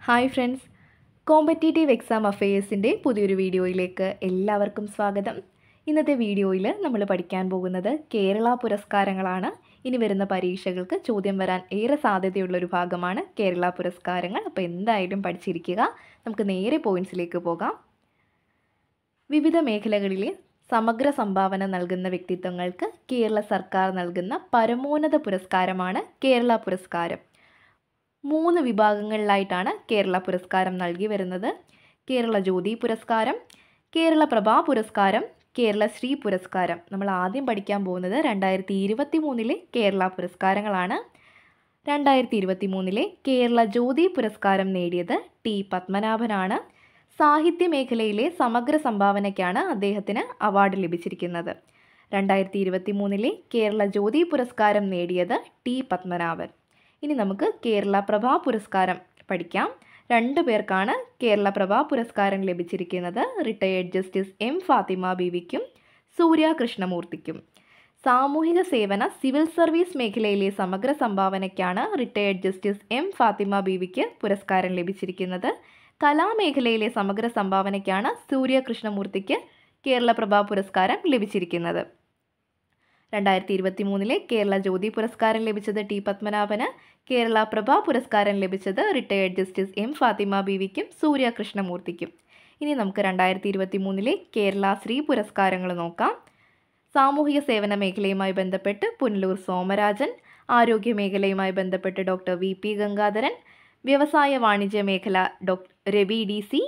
hi friends competitive exam അഫയേഴ്സിൻ്റെ പുതിയൊരു വീഡിയോയിലേക്ക് എല്ലാവർക്കും സ്വാഗതം ഇന്നത്തെ വീഡിയോയിൽ നമ്മൾ പഠിക്കാൻ പോകുന്നത് കേരള പുരസ്കാരങ്ങളാണ് ഇനി വരുന്ന പരീക്ഷകൾക്ക് ചോദ്യം വരാൻ ഏറെ സാധ്യതയുള്ള ഒരു ഭാഗമാണ് കേരള പുരസ്കാരങ്ങൾ അപ്പോൾ എന്തായാലും പഠിച്ചിരിക്കുക നമുക്ക് നേരെ പോയിൻറ്റ്സിലേക്ക് പോകാം വിവിധ മേഖലകളിലെ സമഗ്ര സംഭാവന നൽകുന്ന വ്യക്തിത്വങ്ങൾക്ക് കേരള സർക്കാർ നൽകുന്ന പരമോന്നത പുരസ്കാരമാണ് കേരള പുരസ്കാരം മൂന്ന് വിഭാഗങ്ങളിലായിട്ടാണ് കേരള പുരസ്കാരം നൽകി വരുന്നത് കേരള ജ്യോതി പുരസ്കാരം കേരള പ്രഭാ പുരസ്കാരം കേരള ശ്രീ പുരസ്കാരം നമ്മൾ ആദ്യം പഠിക്കാൻ പോകുന്നത് രണ്ടായിരത്തി ഇരുപത്തി മൂന്നിലെ കേരള പുരസ്കാരങ്ങളാണ് രണ്ടായിരത്തി ഇരുപത്തി മൂന്നിലെ കേരള ജ്യോതി പുരസ്കാരം നേടിയത് ടി പത്മനാഭനാണ് സാഹിത്യ മേഖലയിലെ സമഗ്ര സംഭാവനയ്ക്കാണ് അദ്ദേഹത്തിന് അവാർഡ് ലഭിച്ചിരിക്കുന്നത് രണ്ടായിരത്തി ഇരുപത്തി മൂന്നിലെ കേരള ജ്യോതി പുരസ്കാരം നേടിയത് ടി പത്മനാഭൻ ഇനി നമുക്ക് കേരള പ്രഭാ പുരസ്കാരം പഠിക്കാം രണ്ടു പേർക്കാണ് കേരള പ്രഭാ പുരസ്കാരം ലഭിച്ചിരിക്കുന്നത് റിട്ടയേർഡ് ജസ്റ്റിസ് എം ഫാത്തിമ ബീവിക്കും സൂര്യ കൃഷ്ണമൂർത്തിക്കും സാമൂഹിക സേവന സിവിൽ സർവീസ് മേഖലയിലെ സമഗ്ര സംഭാവനയ്ക്കാണ് റിട്ടയേർഡ് ജസ്റ്റിസ് എം ഫാത്തിമ ബീവിക്ക് പുരസ്കാരം ലഭിച്ചിരിക്കുന്നത് കലാമേഖലയിലെ സമഗ്ര സംഭാവനയ്ക്കാണ് സൂര്യ കൃഷ്ണമൂർത്തിക്ക് കേരള പ്രഭാ പുരസ്കാരം ലഭിച്ചിരിക്കുന്നത് രണ്ടായിരത്തി ഇരുപത്തി മൂന്നിലെ കേരള ജ്യോതി പുരസ്കാരം ലഭിച്ചത് ടി പത്മനാഭന് കേരള പ്രഭാ പുരസ്കാരം ലഭിച്ചത് റിട്ടയേർഡ് ജസ്റ്റിസ് എം ഫാത്തിമ ബീവിക്കും സൂര്യ കൃഷ്ണമൂർത്തിക്കും ഇനി നമുക്ക് രണ്ടായിരത്തി ഇരുപത്തി മൂന്നിലെ കേരള ശ്രീ പുരസ്കാരങ്ങൾ നോക്കാം സാമൂഹിക സേവന മേഖലയുമായി ബന്ധപ്പെട്ട് പുനലൂർ സോമരാജൻ ആരോഗ്യ മേഖലയുമായി ബന്ധപ്പെട്ട് ഡോക്ടർ വി പി ഗംഗാധരൻ വ്യവസായ വാണിജ്യ മേഖല doctor Ravi D C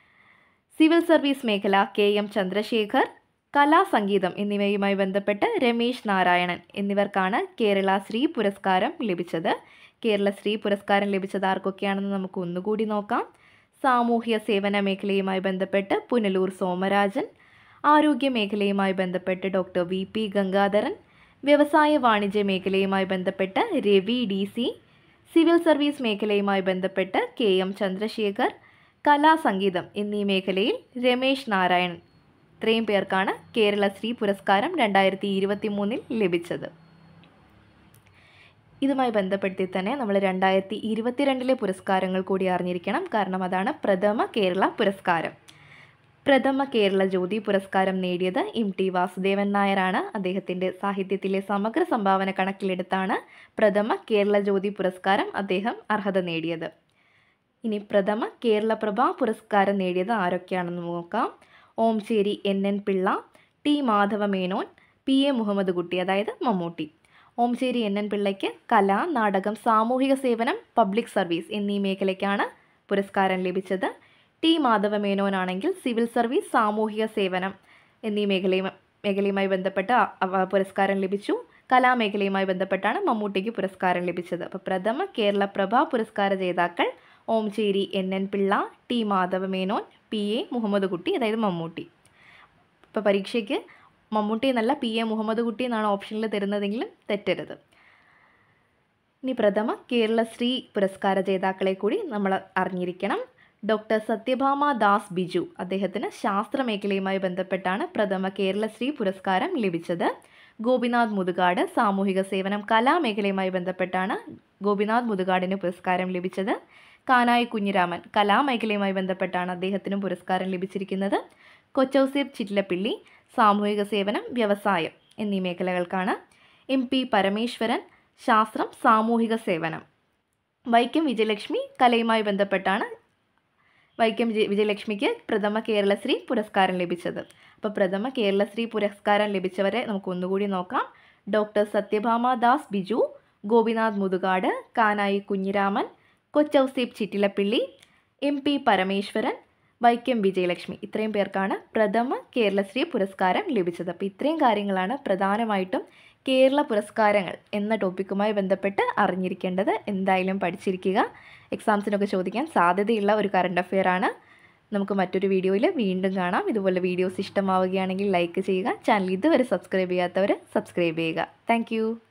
civil service മേഖല കെ എം ചന്ദ്രശേഖർ കലാ സംഗീതം എന്നിവയുമായി ബന്ധപ്പെട്ട് രമേശ് നാരായണൻ എന്നിവർക്കാണ് കേരള ശ്രീ പുരസ്കാരം ലഭിച്ചത് കേരള ശ്രീ പുരസ്കാരം ലഭിച്ചത് ആർക്കൊക്കെയാണെന്ന് നമുക്ക് ഒന്നുകൂടി നോക്കാം സാമൂഹ്യ സേവന മേഖലയുമായി ബന്ധപ്പെട്ട് പുനലൂർ സോമരാജൻ ആരോഗ്യ മേഖലയുമായി ബന്ധപ്പെട്ട് ഡോക്ടർ വി പി ഗംഗാധരൻ വ്യവസായ വാണിജ്യ മേഖലയുമായി ബന്ധപ്പെട്ട് Ravi D C civil service മേഖലയുമായി ബന്ധപ്പെട്ട് കെ എം ചന്ദ്രശേഖർ കലാ സംഗീതം എന്നീ മേഖലയിൽ രമേശ് നാരായണൻ ഇത്രയും പേർക്കാണ് കേരള ശ്രീ പുരസ്കാരം രണ്ടായിരത്തി ഇരുപത്തി മൂന്നിൽ ലഭിച്ചത് ഇതുമായി ബന്ധപ്പെടുത്തി തന്നെ നമ്മൾ രണ്ടായിരത്തി ഇരുപത്തിരണ്ടിലെ പുരസ്കാരങ്ങൾ കൂടി അറിഞ്ഞിരിക്കണം കാരണം അതാണ് പ്രഥമ കേരള പുരസ്കാരം പ്രഥമ കേരള ജ്യോതി പുരസ്കാരം നേടിയത് എം ടി വാസുദേവൻ നായരാണ് അദ്ദേഹത്തിൻ്റെ സാഹിത്യത്തിലെ സമഗ്ര സംഭാവന കണക്കിലെടുത്താണ് പ്രഥമ കേരള ജ്യോതി പുരസ്കാരം അദ്ദേഹം അർഹത നേടിയത് ഇനി പ്രഥമ കേരള പ്രഭാ പുരസ്കാരം നേടിയത് ആരൊക്കെയാണെന്ന് നോക്കാം Omchery N N Pillai T Madhava Menon P A Muhammad Kutty അതായത് മമ്മൂട്ടി ഓംചേരി എൻ എൻ പിള്ളയ്ക്ക് കല നാടകം സാമൂഹിക സേവനം പബ്ലിക് സർവീസ് എന്നീ മേഖലയ്ക്കാണ് പുരസ്കാരം ലഭിച്ചത് ടി മാധവ മേനോനാണെങ്കിൽ സിവിൽ സർവീസ് സാമൂഹിക സേവനം എന്നീ മേഖലയും മേഖലയുമായി ബന്ധപ്പെട്ട് പുരസ്കാരം ലഭിച്ചു കലാമേഖലയുമായി ബന്ധപ്പെട്ടാണ് മമ്മൂട്ടിക്ക് പുരസ്കാരം ലഭിച്ചത് അപ്പോൾ പ്രഥമ കേരള പ്രഭ പുരസ്കാര ജേതാക്കൾ Omchery N N Pillai T Madhava Menon P A Muhammad Kutty അതായത് മമ്മൂട്ടി ഇപ്പോൾ പരീക്ഷയ്ക്ക് മമ്മൂട്ടി എന്നല്ല പി എ മുഹമ്മദ് കുട്ടി എന്നാണ് ഓപ്ഷനിൽ തരുന്നതെങ്കിലും തെറ്റരുത് ഇനി പ്രഥമ കേരള ശ്രീ പുരസ്കാര ജേതാക്കളെ കൂടി നമ്മൾ അറിഞ്ഞിരിക്കണം ഡോക്ടർ സത്യഭാമ ദാസ് ബിജു അദ്ദേഹത്തിന് ശാസ്ത്ര മേഖലയുമായി ബന്ധപ്പെട്ടാണ് പ്രഥമ കേരളശ്രീ പുരസ്കാരം ലഭിച്ചത് ഗോപിനാഥ് മുതുകാട് സാമൂഹിക സേവനം കലാമേഖലയുമായി ബന്ധപ്പെട്ടാണ് ഗോപിനാഥ് മുതുകാടിന് പുരസ്കാരം ലഭിച്ചത് കാനായി കുഞ്ഞിരാമൻ കലാമേഖലയുമായി ബന്ധപ്പെട്ടാണ് അദ്ദേഹത്തിനും പുരസ്കാരം ലഭിച്ചിരിക്കുന്നത് കൊച്ചൗസേബ് ചിറ്റിലപ്പിള്ളി സാമൂഹിക സേവനം വ്യവസായം എന്നീ മേഖലകൾക്കാണ് എം പി പരമേശ്വരൻ ശാസ്ത്രം സാമൂഹിക സേവനം വൈക്കം വിജയലക്ഷ്മി കലയുമായി ബന്ധപ്പെട്ടാണ് വൈക്കം വിജയലക്ഷ്മിക്ക് പ്രഥമ കേരളശ്രീ പുരസ്കാരം ലഭിച്ചത് അപ്പോൾ പ്രഥമ കേരളശ്രീ പുരസ്കാരം ലഭിച്ചവരെ നമുക്ക് ഒന്നുകൂടി നോക്കാം doctor Sathyabhama Das Biju Gopinath Muthukad Kanayi Kunhiraman Kochouseph Chittilappilly M P Parameswaran Vaikom Vijayalakshmi ഇത്രയും പേർക്കാണ് പ്രഥമ കേരളശ്രീ പുരസ്കാരം ലഭിച്ചത് അപ്പോൾ ഇത്രയും കാര്യങ്ങളാണ് പ്രധാനമായിട്ടും കേരള പുരസ്കാരങ്ങൾ എന്ന ടോപ്പിക്കുമായി ബന്ധപ്പെട്ട് അറിഞ്ഞിരിക്കേണ്ടത് എന്തായാലും പഠിച്ചിരിക്കുക എക്സാംസിനൊക്കെ ചോദിക്കാൻ സാധ്യതയുള്ള ഒരു കറണ്ട് അഫെയർ ആണ് നമുക്ക് മറ്റൊരു വീഡിയോയിൽ വീണ്ടും കാണാം ഇതുപോലെ വീഡിയോസ് ഇഷ്ടമാവുകയാണെങ്കിൽ ലൈക്ക് ചെയ്യുക ചാനൽ ഇതുവരെ സബ്സ്ക്രൈബ് ചെയ്യാത്തവർ സബ്സ്ക്രൈബ് ചെയ്യുക താങ്ക്